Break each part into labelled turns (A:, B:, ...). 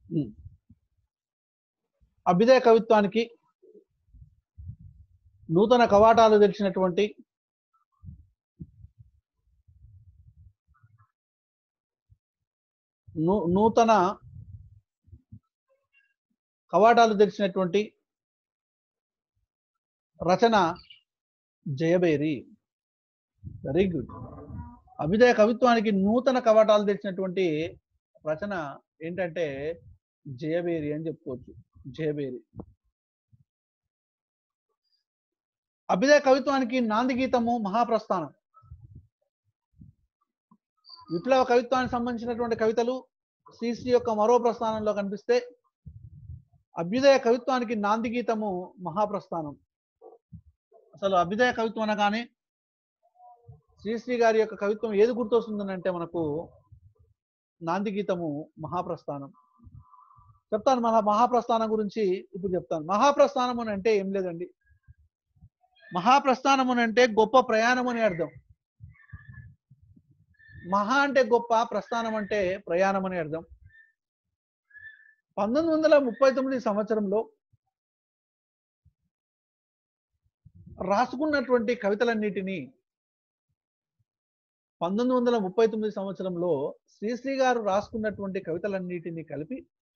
A: ఉమ్. అభ్యుదయ కవిత్వానికి నూతన కవాటాలు తెరిచినటువంటి నూ- నూతన కవాటాలు తెరిచినటువంటి రచన జయబేరి వెరీ గుడ్ అభ్యుదయ కవిత్వానికి నూతన కవాటాలు తెచ్చినటువంటి రచన ఏంటంటే జయబేరి అని చెప్పుకోవచ్చు జయబేరి అభ్యుదయ కవిత్వానికి నాంది గీతము మహాప్రస్థానం విప్లవ కవిత్వానికి సంబంధించినటువంటి కవితలు శ్రీశ్రీ యొక్క మరో ప్రస్థానంలో కనిపిస్తే అభ్యుదయ కవిత్వానికి నాంది గీతము మహాప్రస్థానం అసలు అభ్యుదయ కవిత్వం అనగానే శ్రీశ్రీ గారి యొక్క కవిత్వం ఏది గుర్తొస్తుందని అంటే మనకు నాంది గీతము మహాప్రస్థానం చెప్తాను మన మహాప్రస్థానం గురించి ఇప్పుడు చెప్తాను మహాప్రస్థానం అని అంటే ఏం లేదండి మహాప్రస్థానం అని అంటే గొప్ప ప్రయాణం అని అర్థం మహా అంటే గొప్ప ప్రస్థానం అంటే ప్రయాణం అని అర్థం పంతొమ్మిది వందల ముప్పై తొమ్మిది సంవత్సరంలో రాసుకున్నటువంటి కవితలన్నిటినీ పంతొమ్మిది వందల ముప్పై తొమ్మిది సంవత్సరంలో శ్రీశ్రీ గారు రాసుకున్నటువంటి కవితలన్నిటినీ కలిపి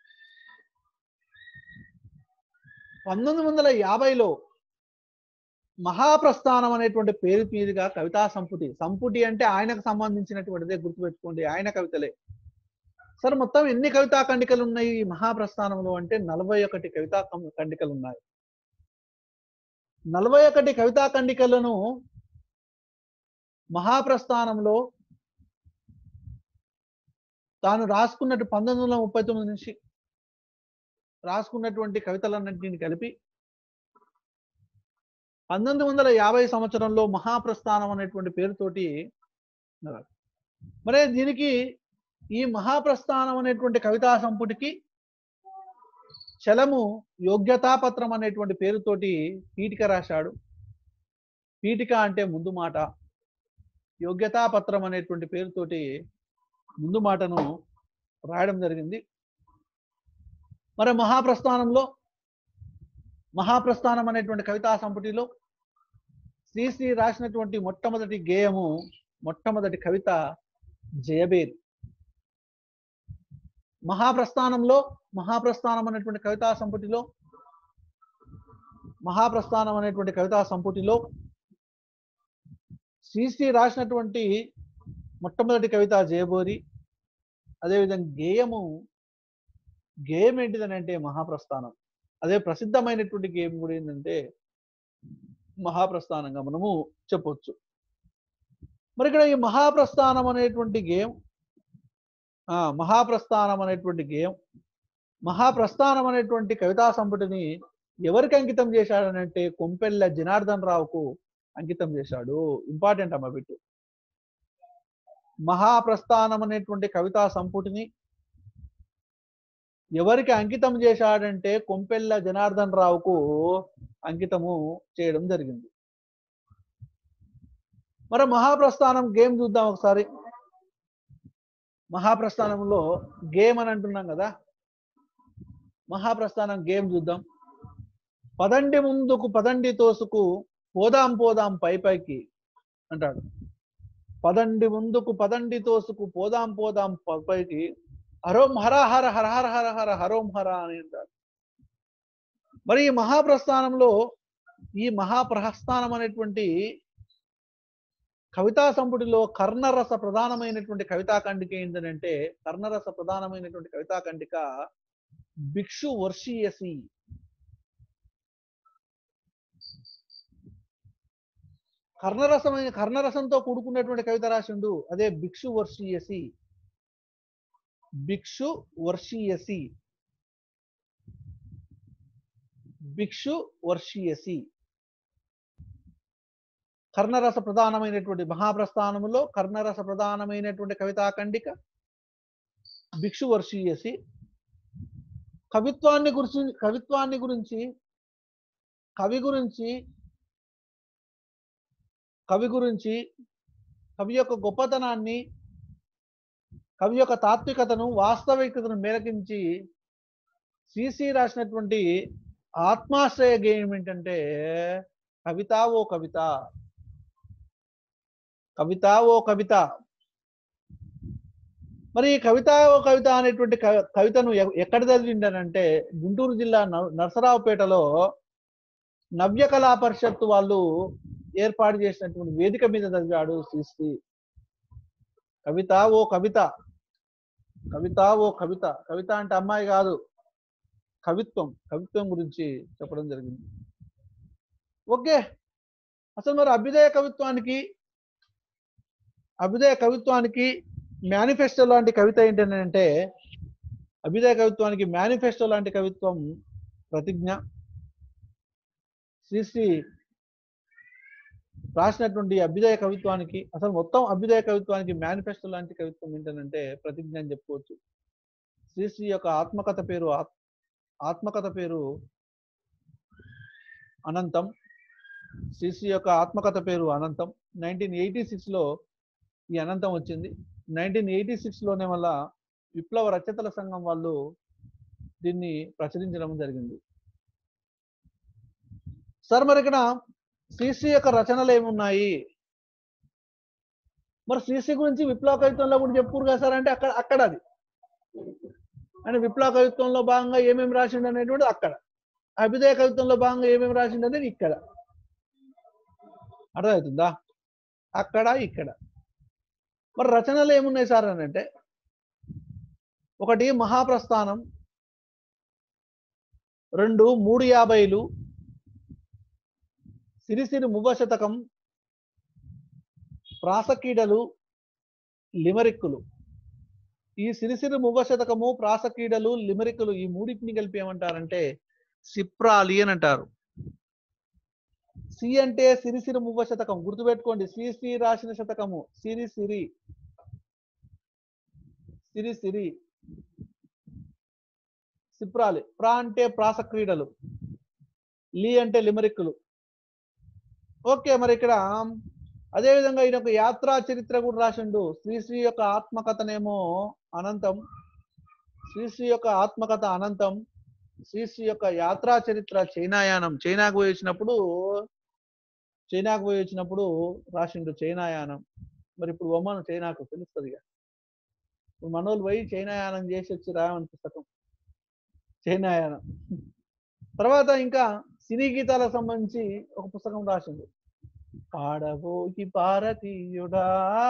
A: పంతొమ్మిది వందల యాభైలో మహాప్రస్థానం అనేటువంటి పేరు మీదుగా కవితా సంపుటి సంపుటి అంటే ఆయనకు సంబంధించినటువంటిదే గుర్తుపెట్టుకోండి ఆయన కవితలే సార్ మొత్తం ఎన్ని కవితా ఖండికలు ఉన్నాయి ఈ మహాప్రస్థానంలో అంటే నలభై ఒకటి కవితా కం- ఖండికలు ఉన్నాయి నలభై ఒకటి కవితా ఖండికలను మహాప్రస్థానంలో తాను రాసుకున్నట్టు పంతొమ్మిది వందల ముప్పై తొమ్మిది నుంచి రాసుకున్నటువంటి కవితలన్నింటిని కలిపి పంతొమ్మిది వందల యాభై సంవత్సరంలో మహాప్రస్థానం అనేటువంటి పేరుతోటి మరి దీనికి ఈ మహాప్రస్థానం అనేటువంటి కవితా సంపుటికి చలము యోగ్యతాపత్రం అనేటువంటి పేరుతోటి పీఠిక రాశాడు పీఠిక అంటే ముందు మాట యోగ్యతాపత్రం అనేటువంటి పేరుతోటి ముందు మాటను రాయడం జరిగింది మరి మహాప్రస్థానంలో మహాప్రస్థానం అనేటువంటి కవితా సంపుటిలో శ్రీశ్రీ రాసినటువంటి మొట్టమొదటి గేయము మొట్టమొదటి కవిత జయబేరి మహాప్రస్థానంలో మహాప్రస్థానం అనేటువంటి కవితా సంపుటిలో మహాప్రస్థానం అనేటువంటి కవితా సంపుటిలో శ్రీశ్రీ రాసినటువంటి మొట్టమొదటి కవిత జయబోరి అదేవిధంగా గేయము గేయం ఏంటిదని అంటే మహాప్రస్థానం అదే ప్రసిద్ధమైనటువంటి గేయం కూడా ఏంటంటే మహాప్రస్థానంగా మనము చెప్పొచ్చు మరి ఇక్కడ ఈ మహాప్రస్థానం అనేటువంటి గేయం ఆ మహాప్రస్థానం అనేటువంటి గేయం మహాప్రస్థానం అనేటువంటి కవితా సంపుటిని ఎవరికి అంకితం చేశాడని అంటే కొంపెల్ల జనార్దన్ రావుకు అంకితం చేశాడు ఇంపార్టెంట్ అమ్మ బిట్టు మహాప్రస్థానం అనేటువంటి కవితా సంపుటిని ఎవరికి అంకితం చేశాడంటే కొంపెల్ల జనార్దన్ రావుకు అంకితము చేయడం జరిగింది మరి మహాప్రస్థానం గేమ్ చూద్దాం ఒకసారి మహాప్రస్థానంలో గేమ్ అని అంటున్నాం కదా మహాప్రస్థానం గేమ్ చూద్దాం పదండి ముందుకు పదండి తోసుకు పోదాం పోదాం పై పైకి అంటాడు పదండి ముందుకు పదండి తోసుకు పోదాం పోదాం పై పైకి హరోం హర హర హర హర హర హర హరోం హర అని అంటాడు మరి ఈ మహాప్రస్థానంలో ఈ మహాప్రస్థానం అనేటువంటి కవితా సంపుటిలో కర్ణరస ప్రధానమైనటువంటి కవితా ఖండిక ఏంటంటే కర్ణరస ప్రధానమైనటువంటి కవితా ఖండిక భిక్షు వర్షీయసి కర్ణరసమైన కర్ణరసంతో కూడుకున్నటువంటి కవిత రాసిండు అదే భిక్షు వర్షీయసి భిక్షు వర్షీయసి భిక్షు వర్షీయసి కర్ణరస ప్రధానమైనటువంటి మహాప్రస్థానములో కర్ణరస ప్రధానమైనటువంటి కవితా ఖండిక భిక్షు వర్షీయసి కవిత్వాన్ని గురించి కవిత్వాన్ని గురించి కవి గురించి కవి గురించి కవి యొక్క గొప్పతనాన్ని కవి యొక్క తాత్వికతను వాస్తవికతను మేలకించి సిసి రాసినటువంటి ఆత్మాశ్రయ గేయం ఏంటంటే కవిత ఓ కవిత కవిత ఓ కవిత మరి ఈ కవిత ఓ కవిత అనేటువంటి కవి- కవితను ఎ- ఎక్కడ చదివిండానంటే గుంటూరు జిల్లా న- నరసరావుపేటలో నవ్య కళా పరిషత్తు వాళ్ళు ఏర్పాటు చేసినటువంటి వేదిక మీద చదివాడు శ్రీశ్రీ కవిత ఓ కవిత కవిత ఓ కవిత కవిత అంటే అమ్మాయి కాదు కవిత్వం కవిత్వం గురించి చెప్పడం జరిగింది ఓకే అసలు మరి అభ్యుదయ కవిత్వానికి అభ్యుదయ కవిత్వానికి మేనిఫెస్టో లాంటి కవిత ఏంటంటే అభ్యుదయ కవిత్వానికి మేనిఫెస్టో లాంటి కవిత్వం ప్రతిజ్ఞ శ్రీశ్రీ రాసినటువంటి అభ్యుదయ కవిత్వానికి అసలు మొత్తం అభ్యుదయ కవిత్వానికి మేనిఫెస్టో లాంటి కవిత్వం ఏంటంటే ప్రతిజ్ఞ అని చెప్పుకోవచ్చు శ్రీశ్రీ యొక్క ఆత్మకథ పేరు ఆత్- ఆత్మకథ పేరు అనంతం శ్రీశ్రీ యొక్క ఆత్మకథ పేరు అనంతం నైన్టీన్ ఎయిటీ సిక్స్లో ఈ అనంతం వచ్చింది నైన్టీన్ ఎయిటీ సిక్స్లోనే వల్ల విప్లవ రచయితల సంఘం వాళ్ళు దీన్ని ప్రచురించడం జరిగింది సార్ మరి ఇక్కడ శ్రీశ్రీ యొక్క రచనలు ఏమున్నాయి మరి శ్రీశ్రీ గురించి విప్లవ కవిత్వంలో కూడా చెప్పురు కదా సార్ అంటే అక్కడ అక్కడ అది అంటే విప్లవ కవిత్వంలో భాగంగా ఏమేమి రాసిండు అనేటువంటి అక్కడ అభ్యుదయ కవిత్వంలో భాగంగా ఏమేమి రాసిండు అనేది ఇక్కడ అర్థమవుతుందా అక్కడ ఇక్కడ మరి రచనలు ఏమున్నాయి సార్ అని అంటే ఒకటి మహాప్రస్థానం రెండు మూడు యాభైలు సిరిసిరి మువ్వ శతకం ప్రాసకీడలు లిమరిక్కులు ఈ సిరిసిరి మువ్వ శతకము ప్రాసకీడలు లిమరిక్కులు ఈ మూడింటిని కలిపి ఏమంటారంటే సిప్రాలి అని అంటారు సి అంటే సిరిసిరి మువ్వ శతకం గుర్తుపెట్టుకోండి శ్రీ శ్రీ రాసిన శతకము సిరి సిరి సిరి సిరి సిప్రాలి ప్రా అంటే ప్రాస క్రీడలు లీ అంటే లిమరిక్కులు ఓకే మరి ఇక్కడ అదే విధంగా ఈయన ఒక యాత్రా చరిత్ర కూడా రాసిండు శ్రీశ్రీ యొక్క ఆత్మకథనేమో అనంతం శ్రీశ్రీ యొక్క ఆత్మకథ అనంతం శ్రీశ్రీ యొక్క యాత్రా చరిత్ర చైనాయానం చైనాకు పోయి వచ్చినప్పుడు చైనాకు పోయి వచ్చినప్పుడు రాసిండు చైనాయానం మరి ఇప్పుడు ఒమ్మను చైనాకు తెలుస్తుంది ఇక ఇప్పుడు మనోళ్ళు పోయి చైనాయానం చేసి వచ్చి రాయమని పుస్తకం చైనాయానం తర్వాత ఇంకా సినీ గీతాలకు సంబంధించి ఒక పుస్తకం రాసిండు పాడబోయి భారతీయుడా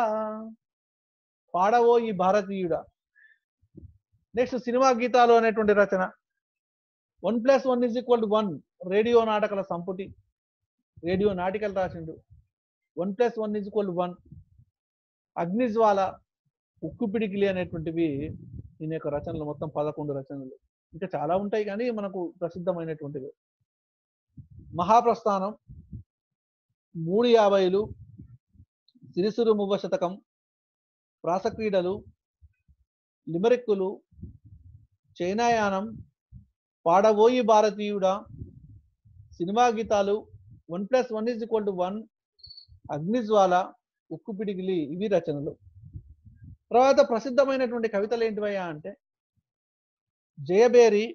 A: పాడబోయి భారతీయుడా నెక్స్ట్ సినిమా గీతాలు అనేటువంటి రచన one plus one is equal to one radio నాటకాల సంపుటి రేడియో నాటికలు రాసిండు one plus one is equal to one అగ్నిజ్వాల ఉక్కు పిడికిలి అనేటువంటివి ఈయన యొక్క రచనలు మొత్తం పదకొండు రచనలు ఇంకా చాలా ఉంటాయి కానీ మనకు ప్రసిద్ధమైనటువంటివి మహాప్రస్థానం మూడు యాభైలు సిరిసురు మువ్వ శతకం ప్రాసక్రీడలు లిమరిక్కులు చైనాయానం పాడబోయి భారతీయుడా సినిమా గీతాలు one plus one is equal to one అగ్నిజ్వాల ఉక్కు పిడిగిలి ఇవి రచనలు తర్వాత ప్రసిద్ధమైనటువంటి కవితలు ఏంటివయ్యా అంటే జయబేరి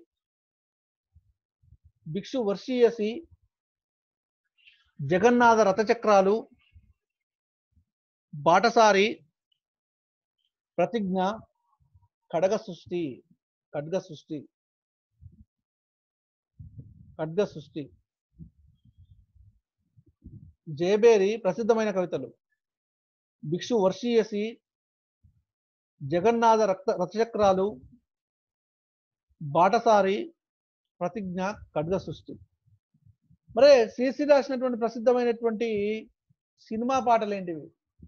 A: భిక్షు వర్షీయసి జగన్నాథ రథచక్రాలు బాటసారి ప్రతిజ్ఞ ఖడ్గ సృష్టి ఖడ్గ సృష్టి ఖడ్గ సృష్టి జయబేరి ప్రసిద్ధమైన కవితలు భిక్షు వర్షీయసి జగన్నాథ రక్త రథచక్రాలు బాటసారి ప్రతిజ్ఞ ఖడ్గ సృష్టి మరే శ్రీశ్రీ రాసినటువంటి ప్రసిద్ధమైనటువంటి సినిమా పాటలు ఏంటివి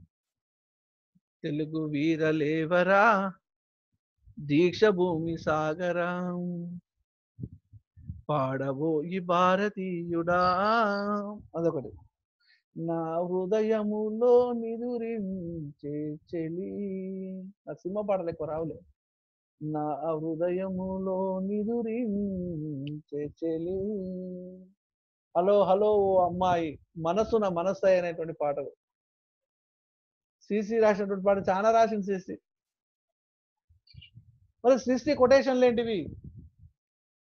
A: తెలుగు వీరలేవరా దీక్ష భూమి సాగరా పాడబోయి భారతీయుడా అదొకటి నా హృదయములో నిదురించే చెలి నా సినిమా పాటలు ఎక్కువ రావులే నా హృదయములో నిదురించే చెలి హలో హలో ఓ అమ్మాయి మనసున మనస్సు అనేటువంటి పాటలు శ్రీశ్రీ రాసినటువంటి పాట చాలా రాసింది శ్రీశ్రీ మరి శ్రీశ్రీ కొటేషన్లు ఏంటివి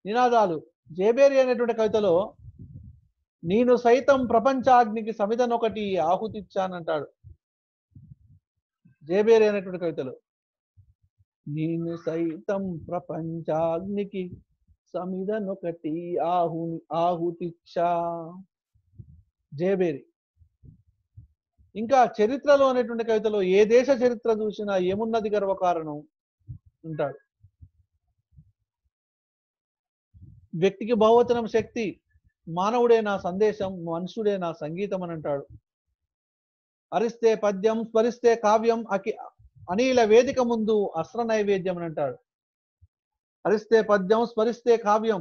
A: నినాదాలు జేబేరి అనేటువంటి కవితలో నేను సైతం ప్రపంచాగ్నికి సమిధనొకటి ఆహుతిచ్చానంటాడు జేబేరి అనేటువంటి కవితలో నేను సైతం ప్రపంచాగ్నికి సమిధనొకటి ఆహు ఆహుతిచ్చా జేబేరి ఇంకా చరిత్రలో అనేటువంటి కవితలో ఏ దేశ చరిత్ర చూసినా ఏమున్నది గర్వకారణం ఉంటాడు వ్యక్తికి బహువచనం శక్తి మానవుడే నా సందేశం మనుషుడే నా సంగీతం అని అంటాడు అరిస్తే పద్యం స్మరిస్తే కావ్యం అకి అనిల వేదిక ముందు అస్త్ర నైవేద్యం అని అంటాడు అరిస్తే పద్యం స్మరిస్తే కావ్యం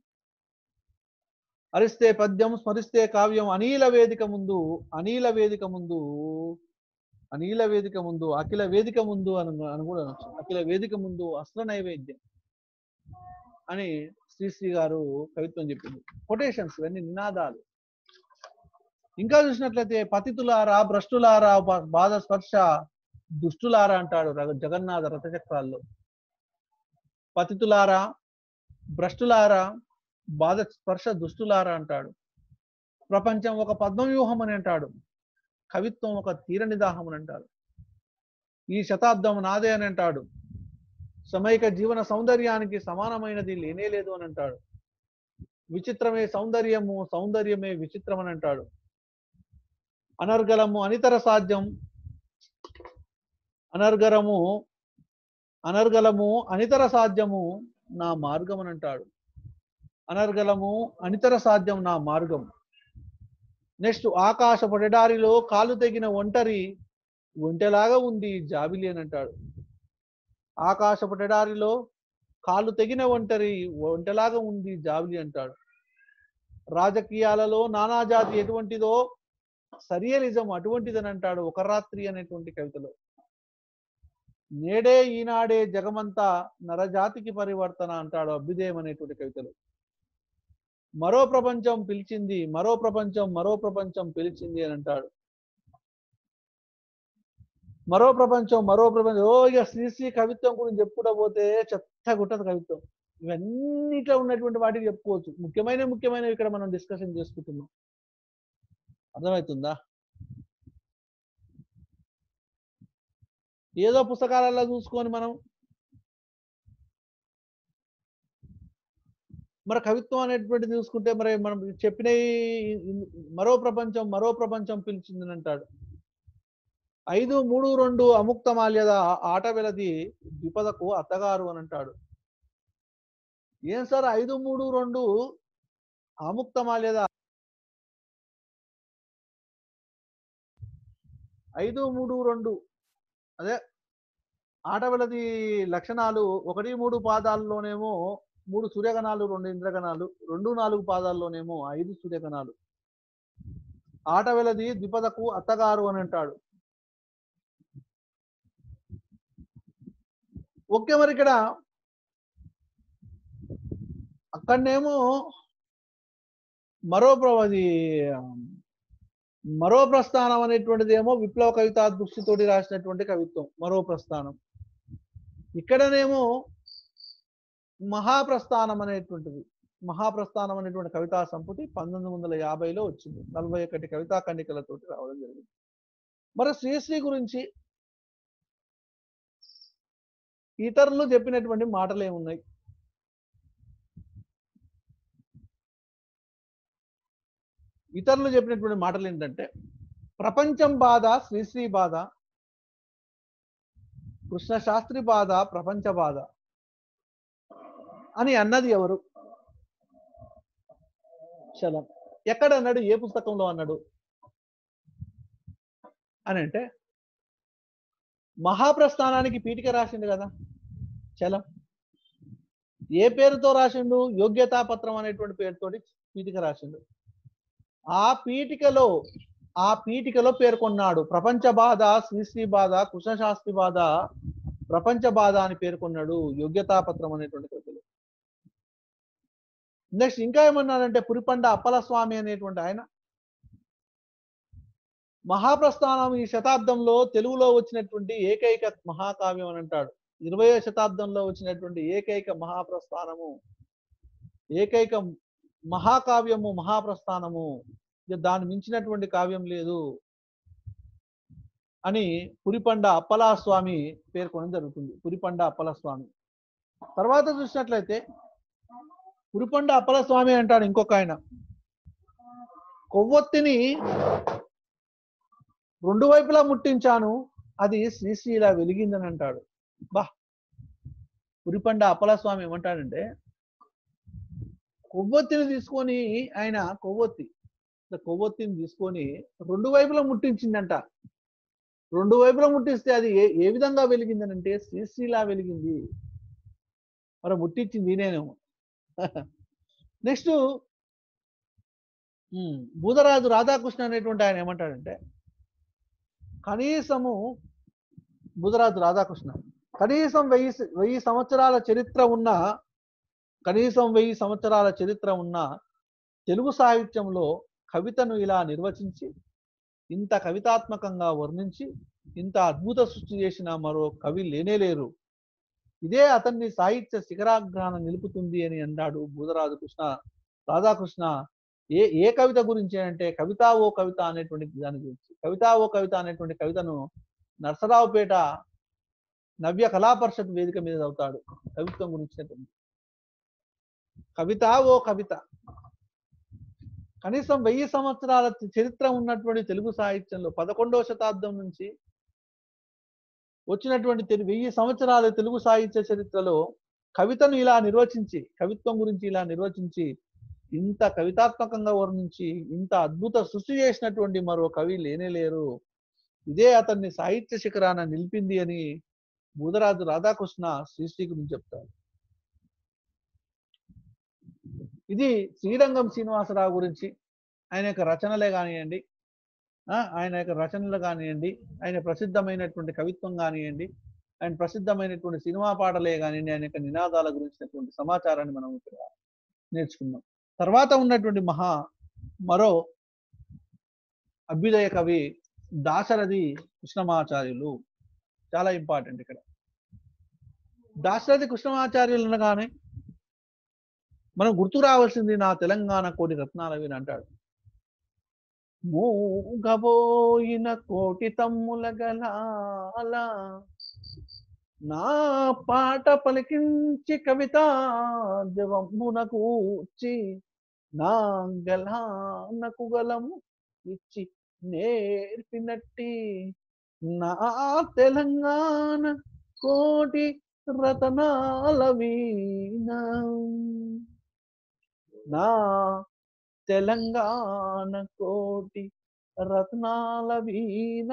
A: అరిస్తే పద్యం స్మరిస్తే కావ్యం అనిల వేదిక ముందు అనిల వేదిక ముందు అనిల వేదిక ముందు అఖిల వేదిక ముందు అని అని కూడా అనొచ్చు అఖిల వేదిక ముందు అస్త్ర నైవేద్యం అని శ్రీశ్రీ గారు కవిత్వం చెప్పింది కొటేషన్స్ ఇవన్నీ నినాదాలు ఇంకా చూసినట్లయితే పతితులారా భ్రష్టులారా బా- బాధ స్పర్శ దుష్టులారా అంటాడు రగ- జగన్నాథ రథచక్రాల్లో పతితులారా భ్రష్టులారా బాధ స్పర్శ దుష్టులారా అంటాడు ప్రపంచం ఒక పద్మవ్యూహం అని అంటాడు కవిత్వం ఒక తీరని దాహం అని అంటాడు ఈ శతాబ్దం నాదే అని అంటాడు సమైక జీవన సౌందర్యానికి సమానమైనది లేనే లేదు అని అంటాడు విచిత్రమే సౌందర్యము సౌందర్యమే విచిత్రం అని అంటాడు అనర్గలము అనితర సాధ్యం అనర్గరము అనర్గలము అనితర సాధ్యము నా మార్గం అని అంటాడు అనర్గలము అనితర సాధ్యం నా మార్గం నెక్స్ట్ ఆకాశ పొడడారిలో కాలు తెగిన ఒంటరి ఒంటెలాగా ఉంది జాబిలి అని అంటాడు ఆకాశ పొడడారిలో కాలు తెగిన ఒంటరి ఒంటెలాగా ఉంది జాబిలి అంటాడు రాజకీయాలలో నానాజాతి ఎటువంటిదో సరియలిజం అటువంటిదని అంటాడు ఒక రాత్రి అనేటువంటి కవితలో నేడే ఈనాడే జగమంతా నరజాతికి పరివర్తన అంటాడు అభ్యుదయం అనేటువంటి కవితలు మరో ప్రపంచం పిలిచింది మరో ప్రపంచం మరో ప్రపంచం పిలిచింది అని అంటాడు మరో ప్రపంచం మరో ప్రపంచం ఓ ఇక శ్రీశ్రీ కవిత్వం గురించి చెప్పుకుంటా పోతే చెత్త గుట్టదు కవిత్వం ఇవన్నిట్లో ఉన్నటువంటి వాటికి చెప్పుకోవచ్చు ముఖ్యమైన ముఖ్యమైనవి ఇక్కడ మనం డిస్కషన్ చేసుకుంటున్నాం అర్థమవుతుందా ఏదో పుస్తకాలలో చూసుకొని మనం మరి కవిత్వం అనేటువంటిది చూసుకుంటే మరి మనం చెప్పిన మరో ప్రపంచం మరో ప్రపంచం పిలిచిందని అంటాడు ఐదు మూడు రెండు అముక్త మాల్యద ఆట వెలది విపదకు అత్తగారు అని అంటాడు ఏం సార్ ఐదు మూడు రెండు అముక్త మాల్యద ఐదు మూడు రెండు అదే ఆట వెలది లక్షణాలు ఒకటి మూడు పాదాల్లోనేమో మూడు సూర్యగణాలు రెండు ఇంద్రగణాలు రెండు నాలుగు పాదాల్లోనేమో ఐదు సూర్యగణాలు ఆట వెలది ద్విపదకు అత్తగారు అని అంటాడు ఓకే మరి ఇక్కడ అక్కడనేమో మరో ప్ర- అది మరో ప్రస్థానం అనేటువంటిది ఏమో విప్లవ కవిత దృష్టితోటి రాసినటువంటి కవిత్వం మరో ప్రస్థానం ఇక్కడనేమో మహాప్రస్థానం అనేటువంటిది మహాప్రస్థానం అనేటువంటి కవితా సంపుటి పంతొమ్మిది వందల యాభైలో వచ్చింది నలభై ఒకటి కవితా ఖండికలతోటి రావడం జరిగింది మరి శ్రీశ్రీ గురించి ఇతరులు చెప్పినటువంటి మాటలు ఏమున్నాయి ఇతరులు చెప్పినటువంటి మాటలు ఏంటంటే ప్రపంచం బాధ శ్రీశ్రీ బాధ కృష్ణ శాస్త్రి బాధ ప్రపంచ బాధ అని అన్నది ఎవరు చలం ఎక్కడ అన్నాడు ఏ పుస్తకంలో అన్నాడు అని అంటే మహాప్రస్థానానికి పీఠిక రాసిండు కదా చలం ఏ పేరుతో రాసిండు యోగ్యతా పత్రం అనేటువంటి పేరుతోటి పీఠిక రాసిండు ఆ పీఠికలో ఆ పీఠికలో పేర్కొన్నాడు ప్రపంచ బాధ శ్రీశ్రీ బాధ కృష్ణశాస్త్రి బాధ ప్రపంచ బాధ అని పేర్కొన్నాడు యోగ్యతా పత్రం అనేటువంటి కృతులు నెక్స్ట్ ఇంకా ఏమన్నాడంటే పురిపండ అప్పలస్వామి అనేటువంటి ఆయన మహాప్రస్థానం ఈ శతాబ్దంలో తెలుగులో వచ్చినటువంటి ఏకైక మహాకావ్యం అని అంటాడు ఇరవయో శతాబ్దంలో వచ్చినటువంటి ఏకైక మహాప్రస్థానము ఏకైక మహాకావ్యము మహాప్రస్థానము ఇక దాన్ని మించినటువంటి కావ్యం లేదు అని పురిపండ అప్పలా స్వామి పేర్కొనడం జరుగుతుంది పురిపండ అప్పల స్వామి తర్వాత చూసినట్లయితే పురిపండ అప్పల స్వామి అంటాడు ఇంకొక ఆయన కొవ్వొత్తిని రెండు వైపులా ముట్టించాను అది శ్రీశ్రీలా వెలిగిందని అంటాడు బా పురిపండ అప్పల స్వామి ఏమంటాడంటే కొవ్వొత్తిని తీసుకొని ఆయన కొవ్వొత్తి ఇట్లా కొవ్వొత్తిని తీసుకొని రెండు వైపులా ముట్టించిందంట రెండు వైపులా ముట్టిస్తే అది ఏ ఏ విధంగా వెలిగిందని అంటే శ్రీశ్రీలా వెలిగింది మరి ముట్టించింది నేనేమో నెక్స్ట్ బూదరాజు రాధాకృష్ణ అనేటువంటి ఆయన ఏమంటాడంటే కనీసము బుధరాజు రాధాకృష్ణ కనీసం వెయ్యి స- వెయ్యి సంవత్సరాల చరిత్ర ఉన్న కనీసం వెయ్యి సంవత్సరాల చరిత్ర ఉన్న తెలుగు సాహిత్యంలో కవితను ఇలా నిర్వచించి ఇంత కవితాత్మకంగా వర్ణించి ఇంత అద్భుత సృష్టి చేసిన మరో కవి లేనే లేరు ఇదే అతన్ని సాహిత్య శిఖరాగ్రహణ నిలుపుతుంది అని అన్నాడు బూదరాజు కృష్ణ రాధాకృష్ణ ఏ ఏ కవిత గురించి అంటే కవితా ఓ కవిత అనేటువంటి దాని గురించి కవితా ఓ కవిత అనేటువంటి కవితను నర్సరావుపేట నవ్య కళా పరిషత్ వేదిక మీద చదువుతాడు కవిత్వం గురించినటువంటి కవిత ఓ కవిత కనీసం వెయ్యి సంవత్సరాల చరిత్ర ఉన్నటువంటి తెలుగు సాహిత్యంలో పదకొండవ శతాబ్దం నుంచి వచ్చినటువంటి తెలు- వెయ్యి సంవత్సరాల తెలుగు సాహిత్య చరిత్రలో కవితను ఇలా నిర్వచించి కవిత్వం గురించి ఇలా నిర్వచించి ఇంత కవితాత్మకంగా వర్ణించి ఇంత అద్భుత సృష్టి చేసినటువంటి మరో కవి లేనే లేరు ఇదే అతన్ని సాహిత్య శిఖరాన నిలిపింది అని బూదరాజు రాధాకృష్ణ శ్రీశ్రీ గురించి చెప్తారు ఇది శ్రీరంగం శ్రీనివాసరావు గురించి ఆయన యొక్క రచనలే కానివ్వండి ఆ, ఆయన యొక్క రచనలు కానివ్వండి ఆయన ప్రసిద్ధమైనటువంటి కవిత్వం కానివ్వండి ఆయన ప్రసిద్ధమైనటువంటి సినిమా పాటలే కానివ్వండి ఆయన యొక్క నినాదాల గురించినటువంటి సమాచారాన్ని మనం ఇక్కడ నేర్చుకున్నాం తర్వాత ఉన్నటువంటి మహా మరో అభ్యుదయ కవి దాశరథి కృష్ణమాచార్యులు చాలా ఇంపార్టెంట్ ఇక్కడ దాశరథి కృష్ణమాచార్యులు అనగానే మనం గుర్తు రావాల్సింది నా తెలంగాణ కోటి రత్నాలవి అని అంటాడు మూగబోయిన కోటి తమ్ముల గలాల నా పాట పలికించి కవిత జవమున కూర్చి నా గలానకు గలము ఇచ్చి నేర్పినట్టి నా తెలంగాణ కోటి రతనాల వీణ నా తెలంగాణ కోటి రత్నాల వీణ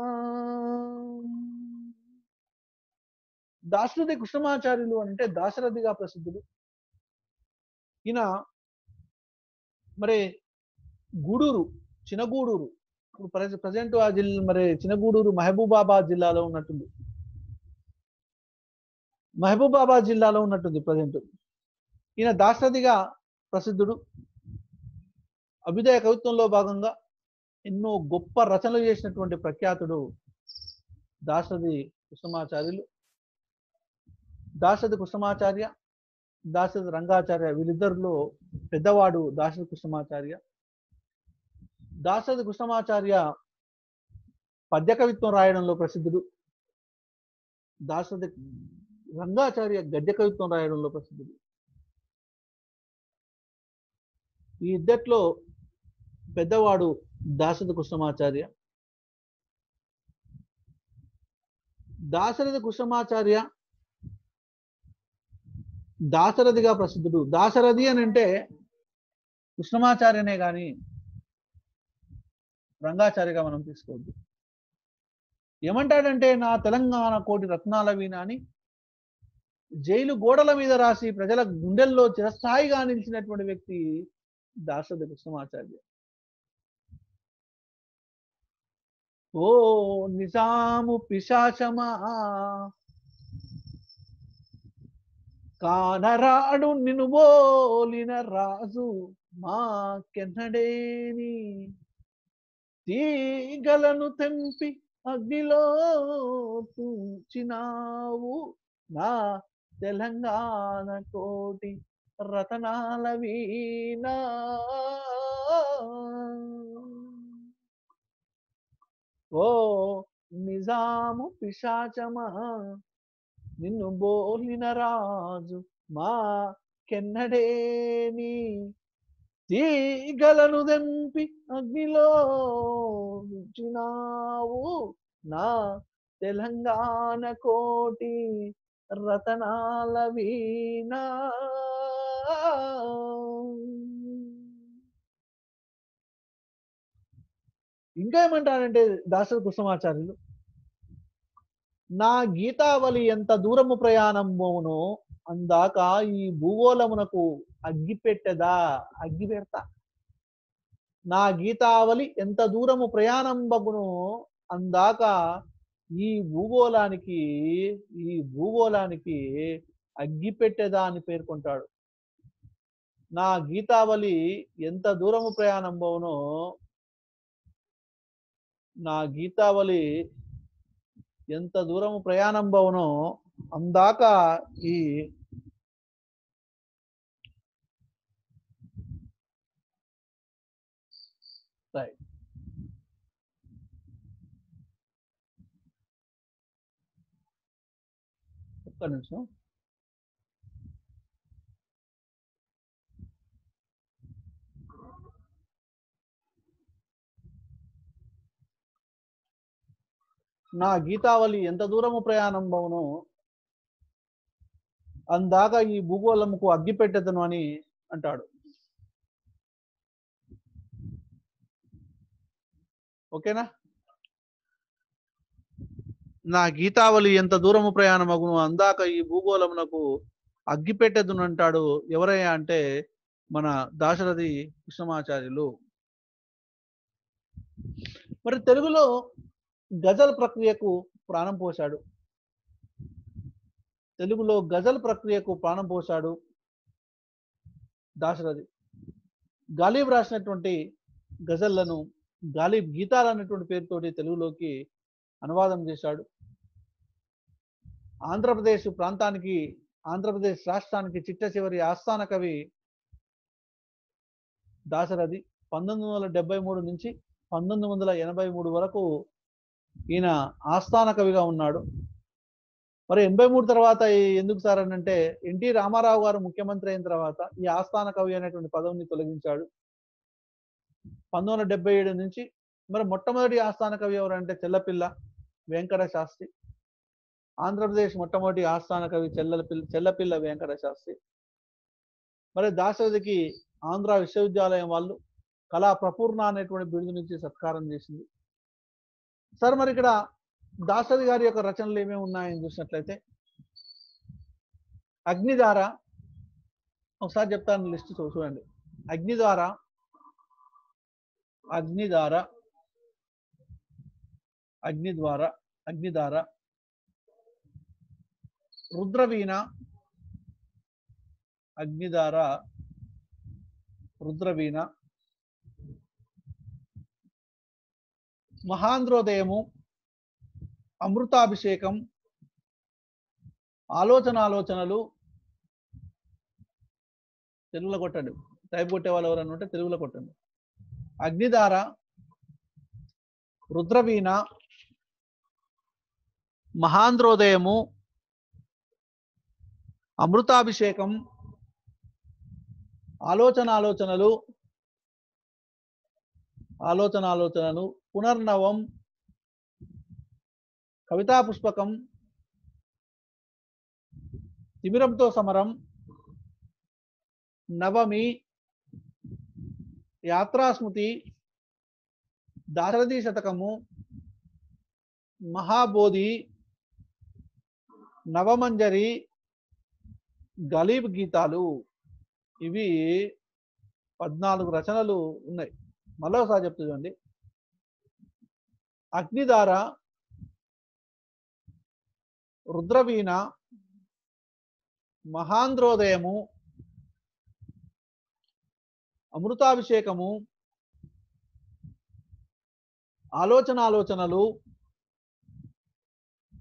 A: దాశరథి కృష్ణమాచార్యులు అంటే దాశరథిగా ప్రసిద్ధుడు ఈయన మరి గూడూరు చినగూడూరు ఇప్పుడు ప్రజెంట్ ఆ జిల్లా మరి చినగూడూరు మహబూబాబాద్ జిల్లాలో ఉన్నట్టుంది మహబూబాబాద్ జిల్లాలో ఉన్నట్టుంది ప్రజెంట్ ఈయన దాశరథిగా ప్రసిద్ధుడు అభ్యుదయ కవిత్వంలో భాగంగా ఎన్నో గొప్ప రచనలు చేసినటువంటి ప్రఖ్యాతుడు దాశరథి కృష్ణమాచార్యులు దాశరథి కృష్ణమాచార్య దాశరథి రంగాచార్య వీళ్ళిద్దరిలో పెద్దవాడు దాశరథి కృష్ణమాచార్య దాశరథి కృష్ణమాచార్య పద్య కవిత్వం రాయడంలో ప్రసిద్ధుడు దాశరథి రంగాచార్య గద్య కవిత్వం రాయడంలో ప్రసిద్ధుడు ఈ ఇద్దట్లో పెద్దవాడు దాశరథి కృష్ణమాచార్య దాశరథి కృష్ణమాచార్య దాశరథిగా ప్రసిద్ధుడు దాశరథి అని అంటే కృష్ణమాచార్యనే కానీ రంగాచార్యగా మనం తీసుకోవద్దు ఏమంటాడంటే నా తెలంగాణ కోటి రత్నాల వీణ అని జైలు గోడల మీద రాసి ప్రజల గుండెల్లో చిరస్థాయిగా నిలిచినటువంటి వ్యక్తి దాశరథి కృష్ణమాచార్య ఓ నిజాము పిశాచమా కానరాడు నిన్ను బోలిన రాజు మాకెన్నడేని తీగలను తెంపి అగ్నిలో తూచినావు నా తెలంగాణ కోటి రతనాల వీణా ఓ నిజాము పిశాచమా నిన్ను బోలిన రాజు మా కెన్నడేని తీగలను దెంపి అగ్నిలో ఉంచినావు నా తెలంగాణ కోటి రతనాల వీణా ఇంకా ఏమంటారంటే దాసరి కృష్ణమాచార్యులు నా గీతావళి ఎంత దూరము ప్రయాణంబోనో అందాక ఈ భూగోళమునకు అగ్గి పెట్టదా అగ్గి పెడతా నా గీతావళి ఎంత దూరము ప్రయాణం బగునో అందాక ఈ భూగోళానికి ఈ భూగోళానికి అగ్గి పెట్టేదా అని పేర్కొంటాడు నా గీతావళి ఎంత దూరము ప్రయాణం బోనో నా గీతావళి ఎంత దూరము ప్రయాణం బవునో అందాక ఈ రైట్ ఒక్క నిమిషం నా గీతావళి ఎంత దూరము ప్రయాణం బవునో అందాక ఈ భూగోళముకు అగ్గి పెట్టెదను అని అంటాడు ఓకేనా నా గీతావళి ఎంత దూరము ప్రయాణం అగును అందాక ఈ భూగోళమునకు అగ్గి పెట్టెదను అంటాడు ఎవరయ్యా అంటే మన దాశరథి కృష్ణమాచార్యులు మరి తెలుగులో గజల్ ప్రక్రియకు ప్రాణం పోశాడు తెలుగులో గజల్ ప్రక్రియకు ప్రాణం పోశాడు దాశరథి గాలిబ్ రాసినటువంటి గజల్లను గాలిబ్ గీతాలు అనేటువంటి పేరుతోటి తెలుగులోకి అనువాదం చేశాడు ఆంధ్రప్రదేశ్ ప్రాంతానికి ఆంధ్రప్రదేశ్ రాష్ట్రానికి చిట్ట చివరి ఆస్థాన కవి దాశరథి పంతొమ్మిది వందల డెబ్బై మూడు నుంచి పంతొమ్మిది వందల ఎనభై మూడు వరకు ఈయన ఆస్థాన కవిగా ఉన్నాడు మరి ఎనభై మూడు తర్వాత ఈ- ఎందుకు సార్ అని అంటే ఎన్టీ రామారావు గారు ముఖ్యమంత్రి అయిన తర్వాత ఈ ఆస్థాన కవి అనేటువంటి పదవిని తొలగించాడు పంతొమ్మిది వందల డెబ్బై ఏడు నుంచి మరి మొట్టమొదటి ఆస్థాన కవి ఎవరంటే చెల్లపిల్ల వెంకట శాస్త్రి ఆంధ్రప్రదేశ్ మొట్టమొదటి ఆస్థాన కవి చెల్లపిల్ల చెల్లపిల్ల వెంకట శాస్త్రి మరి దాశరథికి ఆంధ్ర విశ్వవిద్యాలయం వాళ్ళు కళా ప్రపూర్ణ అనేటువంటి బిరుదు నుంచి సత్కారం చేసింది సార్ మరి ఇక్కడ దాశరథి గారి యొక్క రచనలు ఏమేమి ఉన్నాయని చూసినట్లయితే అగ్నిధార ఒకసారి చెప్తాను లిస్ట్ చూడండి అగ్నిధార అగ్నిధార అగ్నిద్వార అగ్నిధార రుద్రవీణ అగ్నిధార రుద్రవీణ మహాంధ్రోదయము అమృతాభిషేకం ఆలోచన ఆలోచనలు తెలుగులో కొట్టండి టైప్ కొట్టే వాళ్ళు ఎవరైనా ఉంటే తెలుగులో కొట్టండి అగ్నిధార రుద్రవీణ మహాంధ్రోదయము అమృతాభిషేకం ఆలోచన ఆలోచనలు ఆలోచన ఆలోచనలు పునర్నవం కవితా పుష్పకం తిమిరంతో సమరం నవమి యాత్రాస్మృతి దాశరథి శతకము మహాబోధి నవమంజరి గలీబ్ గీతాలు ఇవి పద్నాలుగు రచనలు ఉన్నాయి మళ్ళీ ఒకసారి చెప్తా చూడండి అగ్నిధార రుద్రవీణ మహాంధ్రోదయము అమృతాభిషేకము ఆలోచన ఆలోచనలు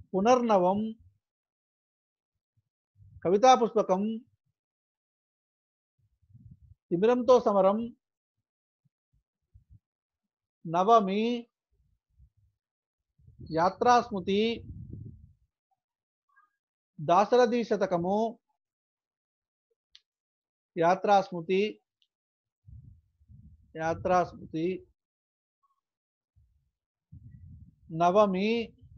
A: పునర్నవం కవితా పుష్పకం తిమిరంతో సమరం నవమి యాత్రాస్మృతి దాశరథి శతకము యాత్రాస్మృతి యాత్రాస్మృతి నవమి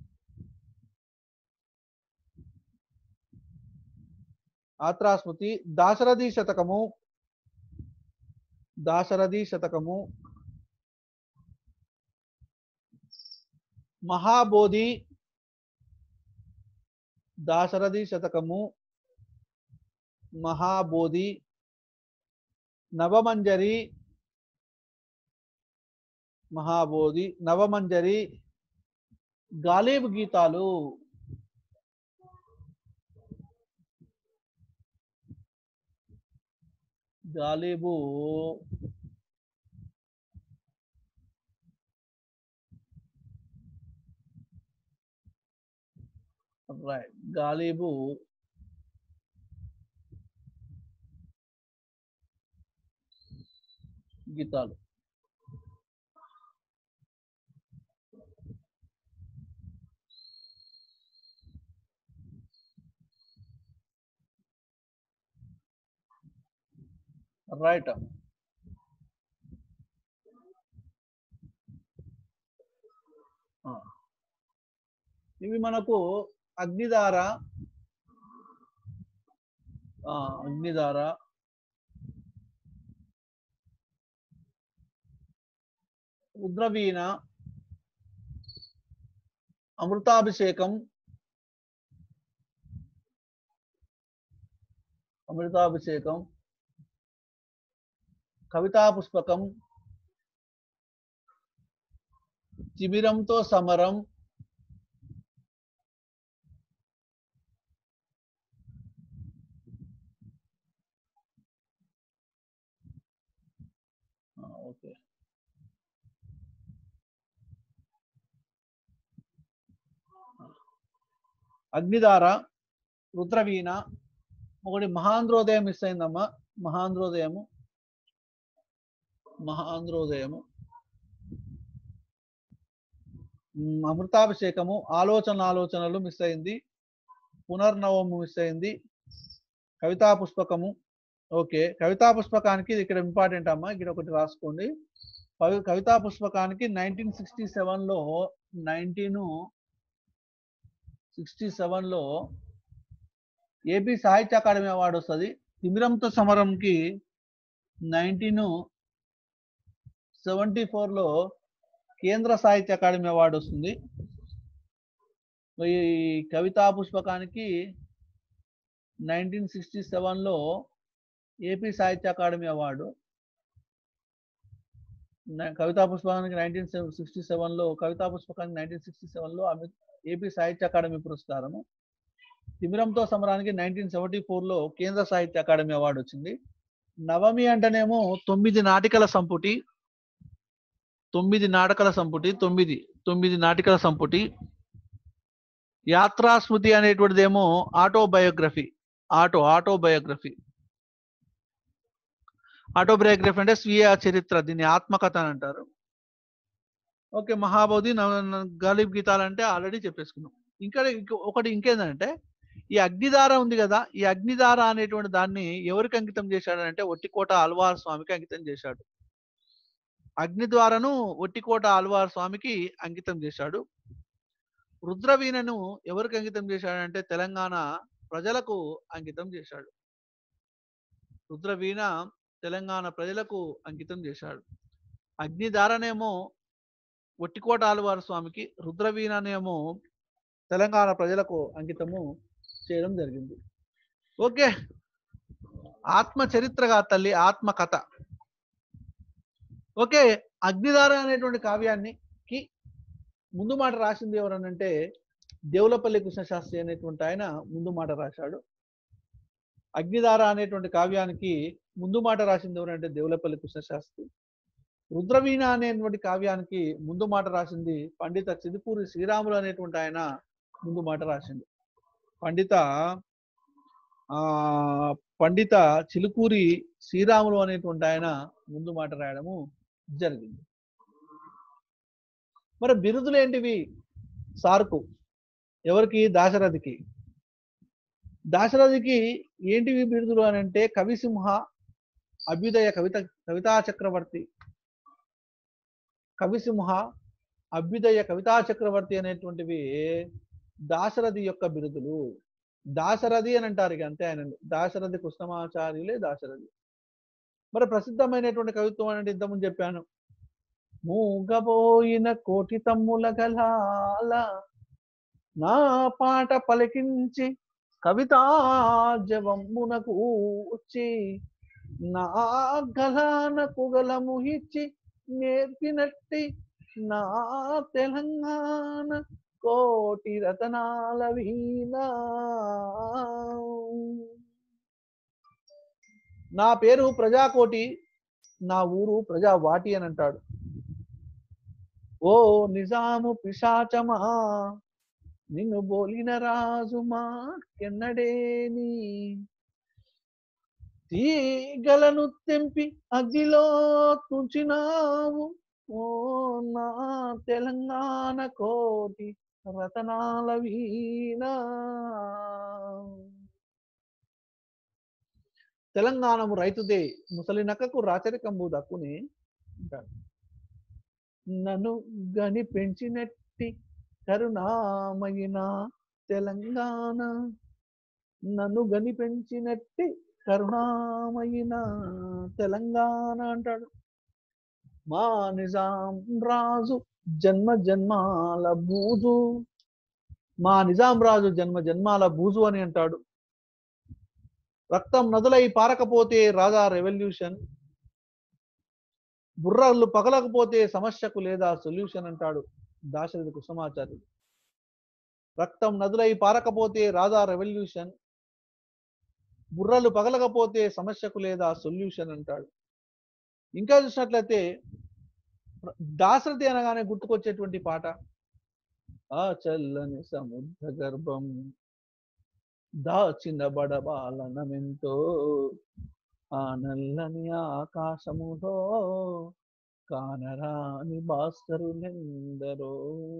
A: యాత్రాస్మృతి దాశరథి శతకము దాశరథి శతకము మహాబోధి దాశరథి శతకము మహాబోధి నవమంజరి మహాబోధి నవమంజరి గాలిబ్ గీతాలు గాలిబు రైట్ గాలిబు గీతాలు రైట్ ఇవి మనకు అగ్నిధార ఆ, అగ్నిధార రుద్రవీణ అమృతాభిషేకం అమృతాభిషేకం కవితా పుష్పకం శిబిరంతో సమరం ఆ, ఓకే అగ్నిధార రుద్రవీణ ఒకటి మహాంధ్రోదయం మిస్ అయిందమ్మా మహాంధ్రోదయము మహాంధ్రోదయము ఉమ్, అమృతాభిషేకము ఆలోచన ఆలోచనలు మిస్ అయింది పునర్నవము మిస్ అయింది కవితా పుష్పకము ఓకే కవితా పుష్పకానికి ఇది ఇక్కడ ఇంపార్టెంట్ అమ్మా ఇక్కడ ఒకటి రాసుకోండి కవి- కవితా పుష్పకానికి నైన్టీన్ సిక్స్టీ సెవెన్లో నైన్టీన్ సిక్స్టీ సెవెన్లో ఏపీ సాహిత్య అకాడమీ అవార్డు వస్తుంది తిమిరంతో సమరంకి నైన్టీన్ సెవెంటీ ఫోర్లో కేంద్ర సాహిత్య అకాడమీ అవార్డు వస్తుంది ఈ కవితా పుష్పకానికి నైన్టీన్ సిక్స్టీ సెవెన్లో ఏపీ సాహిత్య అకాడమీ అవార్డు న- కవితా పుష్పకానికి నైన్టీన్ సిక్స్టీ సెవెన్లో కవితా పుష్పకానికి నైన్టీన్ సిక్స్టీ సెవెన్లో ఏపీ సాహిత్య అకాడమీ పురస్కారము తిమిరంతో సమరానికి నైన్టీన్ సెవెంటీ ఫోర్లో కేంద్ర సాహిత్య అకాడమీ అవార్డు వచ్చింది నవమి అంటేనేమో తొమ్మిది నాటికల సంపుటి తొమ్మిది నాటకాల సంపుటి తొమ్మిది తొమ్మిది నాటికల సంపుటి యాత్రాస్మృతి అనేటువంటిదేమో ఆటోబయోగ్రఫీ ఆటో ఆటోబయోగ్రఫీ ఆటోబయోగ్రఫీ అంటే స్వీయ చరిత్ర దీన్ని ఆత్మకథ అని అంటారు ఓకే మహాబోధి నవ- న- గలీబ్ గీతాలు అంటే ఆల్రెడీ చెప్పేసుకున్నాం ఇంకా ఇంక- ఒకటి ఇంకేందంటే ఈ అగ్నిధార ఉంది కదా ఈ అగ్నిధార అనేటువంటి దాన్ని ఎవరికి అంకితం చేశాడంటే ఒట్టికోట అల్వార్ స్వామికి అంకితం చేశాడు అగ్నిద్వారను ఒట్టికోట ఆల్వార్ స్వామికి అంకితం చేశాడు రుద్రవీణను ఎవరికి అంకితం చేశాడంటే తెలంగాణ ప్రజలకు అంకితం చేశాడు రుద్రవీణ తెలంగాణ ప్రజలకు అంకితం చేశాడు అగ్నిధారనేమో ఒట్టికోట ఆల్వార్ స్వామికి రుద్రవీణనేమో తెలంగాణ ప్రజలకు అంకితము చేయడం జరిగింది ఓకే ఆత్మ చరిత్రగా తల్లి ఆత్మ కథ ఓకే అగ్నిధార అనేటువంటి కావ్యాన్ని కి ముందు మాట రాసింది ఎవరనంటే దేవులపల్లి కృష్ణశాస్త్రి అనేటువంటి ఆయన ముందు మాట రాశాడు అగ్నిధార అనేటువంటి కావ్యానికి ముందు మాట రాసింది ఎవరంటే దేవులపల్లి కృష్ణశాస్త్రి రుద్రవీణ అనేటువంటి కావ్యానికి ముందు మాట రాసింది పండిత చిదుపూరి శ్రీరాములు అనేటువంటి ఆయన ముందు మాట రాసింది పండిత ఆ పండిత చిలుకూరి శ్రీరాములు అనేటువంటి ఆయన ముందు మాట రాయడము జరిగింది మరి బిరుదులు ఏంటివి సార్కు ఎవరికి దాశరథికి దాశరథికి ఏంటివి బిరుదులు అని అంటే కవిసింహ అభ్యుదయ కవిత కవితా చక్రవర్తి కవిసింహ అభ్యుదయ కవితా చక్రవర్తి అనేటువంటివి దాశరథి యొక్క బిరుదులు దాశరథి అని అంటారు ఇక అంతే ఆయన దాశరథి కృష్ణమాచార్యులే దాశరథి మరి ప్రసిద్ధమైనటువంటి కవిత్వం అంటే ఇంతకుముందు చెప్పాను మూగబోయిన కోటి తమ్ముల గలాల నా పాట పలికించి కవితా జవమ్మునకు వచ్చి నా గలానకు గలము ఇచ్చి నేర్పినట్టి నా తెలంగాణ కోటి రతనాల వీణ నా పేరు ప్రజాకోటి నా ఊరు ప్రజావాటి అని అంటాడు ఓ నిజాము పిశాచమా నిన్ను బోలిన రాజుమా ఎన్నడేని తీగలను తెంపి అగ్గిలో తుంచినావు ఓ నా తెలంగాణ కోటి రతనాల వీణ తెలంగాణము రైతుదే ముసలి నక్కకు రాచరికంబు దక్కుని అంటాడు నన్ను గని పెంచినట్టి కరుణామయిన తెలంగాణ నన్ను గని పెంచినట్టి కరుణామయిన తెలంగాణ అంటాడు మా నిజాం రాజు జన్మ జన్మాల బూజు మా నిజాం రాజు జన్మ జన్మాల బూజు అని అంటాడు రక్తం నదులై పారకపోతే రాజా రెవల్యూషన్ బుర్రలు పగలకపోతే సమస్యకు లేదా సొల్యూషన్ అంటాడు దాశరథి కుసుమాచార్యుడు రక్తం నదులై పారకపోతే రాజా రెవల్యూషన్ బుర్రలు పగలకపోతే సమస్యకు లేదా సొల్యూషన్ అంటాడు ఇంకా చూసినట్లయితే దాశరథి అనగానే గుర్తుకొచ్చేటువంటి పాట ఆ చల్లని సముద్ర గర్భం దాచిన బడబాలనమెంతో ఆ నల్లని ఆకాశములో కానరాని భాస్కరులెందరో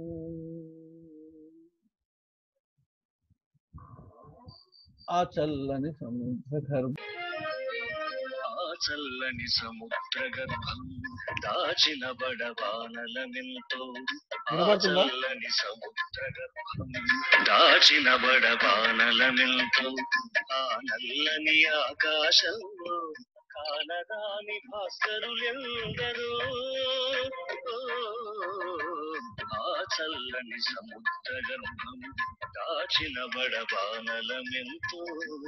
A: ఆ చల్లని సముద్ర గర్భం
B: ఆ చల్లని సముద్ర గర్భం దాచిన బడబానలమెంతో ఆ
A: వినపడుతుందా?
B: చల్లని సముద్ర గర్భం దాచిన బడబానలమెంతో ఆ నల్లని ఆకాశంలో కానరాని భాస్కరులెందరో ఓ, ఆ చల్లని సముద్ర గర్భం దాచిన బడబానలమెంతో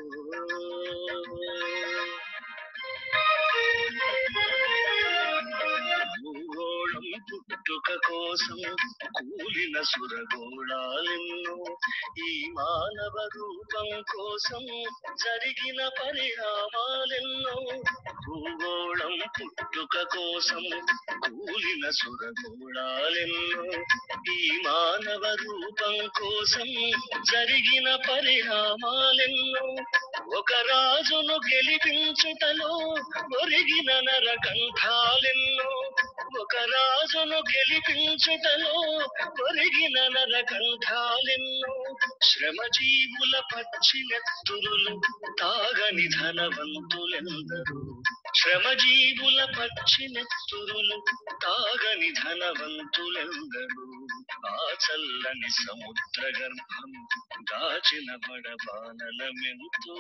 B: భూగోళం పుట్టుక కోసం కూలిన సురగోళాలెన్నో ఈ మానవ రూపం కోసం జరిగిన పరిణామాలెన్నో భూగోళం పుట్టుక కోసం కూలిన సురగోళాలెన్నో ఈ మానవ రూపం కోసం జరిగిన పరిణామాలెన్నో ఒక రాజును గెలిపించుటలో ఒరిగిన నరకంఠాలెన్నో ఒక రాజును గెలిపించుటలో ఒరిగిన నరకంఠాలెన్నో శ్రమజీవుల పచ్చి నెత్తురులు తాగని ధనవంతులెందరూ శ్రమజీవుల పచ్చి నెత్తురులు తాగని ధనవంతులెందరూ ఆ చల్లని సముద్ర గర్భం దాచిన బడబానలమెంతో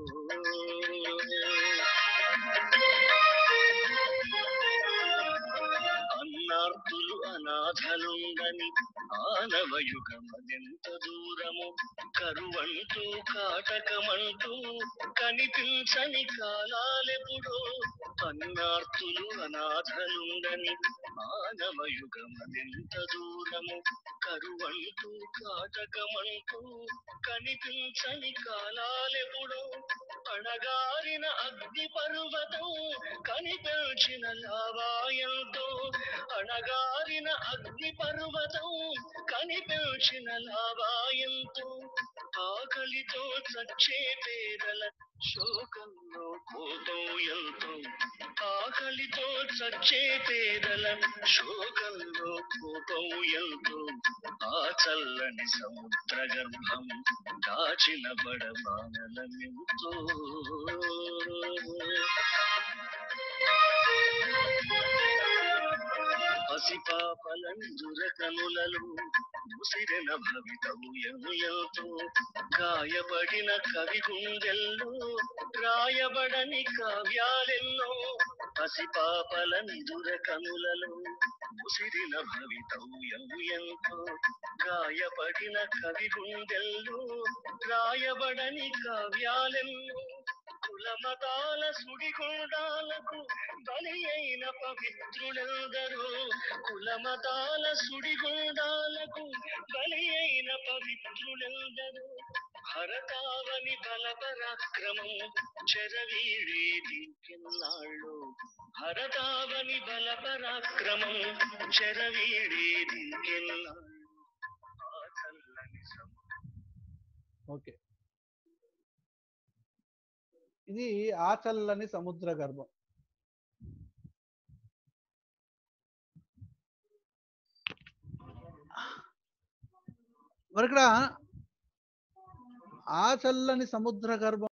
B: అన్నార్తులు అనాథలుందని ఆనవయుగమదెంత దూరము కరువంటూ కాటకమంటూ కనిపించని కాలాలెప్పుడో అన్నార్తులు అనాథలుండని మానవయుగమదెంత దూరము కరువంటూ కాటకమంటూ కనిపించని కాలాలెప్పుడో అణగారిన అగ్ని పర్వతం కనిపించిన లావాయంతో అణగారిన అగ్ని పర్వతం కనిపించిన లావాయంతో ఆకలితో చచ్చే పేదల శోకంలో కోపం ఎంతో ఆకలితో చచ్చే పేదల శోకంలో కోపం ఎంతో ఆ చల్లని సముద్ర గర్భం దాచిన బడబానల మెంతో పసిపాపలందుర కనులలో ముసిరెన భవితవ్యములతో గాయపడిన కవి గుండెల్లో రాయబడని కావ్యాలెన్నో పసిపాపలందుర కనులలో ముసిరిన భవితవ్యము ఎంతో గాయపడిన కవి గుండెల్లో రాయబడని కావ్యాలెన్నో కులమతాల సుడిగుండాలకు బలి అయిన పవిత్రులెందరో కులమతాల సుడిగుండాలకు బలి అయిన పవిత్రులెందరో భరతావని బలపరాక్రమం చెరవీడి దింకెన్నాళ్ళు భరతావని బలపరాక్రమం చెరవీడి దింకెన్నాళ్ళు ఆ చల్లని సముద్రం
A: ఓకే ఇది ఆ చల్లని సముద్ర గర్భం మరి ఇక్కడ ఆ చల్లని సముద్ర గర్భం